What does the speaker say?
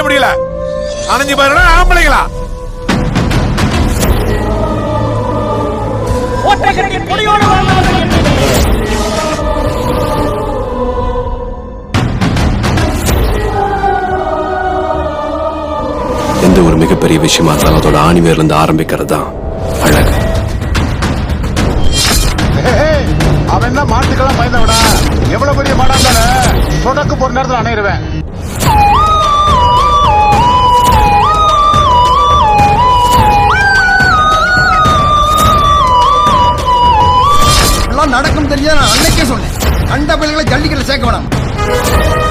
முடியல அணைஞ்சு பாருடா ஆம்பளைங்களா ஒட்டகத்தின் கொடியோடு வாழ்ந்தவர்கள் என்பது எந்த ஒரு மிகப்பெரிய விஷயமா இருந்தாலும் அதோட ஆணிவேர்ல இருந்து ஆரம்பிக்கிறது தான் அழகு ஏய், அவன் என்ன மாட்டுக்கெல்லாம் பயந்தவடா எவ்வளவு பெரிய மாடா இருந்தாலும் சொடக்கு போற நேரத்துல அணையிருவேன் எல்லாம் நடக்கும் தெரிஞ்சா நான் அன்னைக்கே சொன்னேன் கண்ட பிள்ளைகளை ஜல்லிக்கட்டு சேர்க்க வேணாம்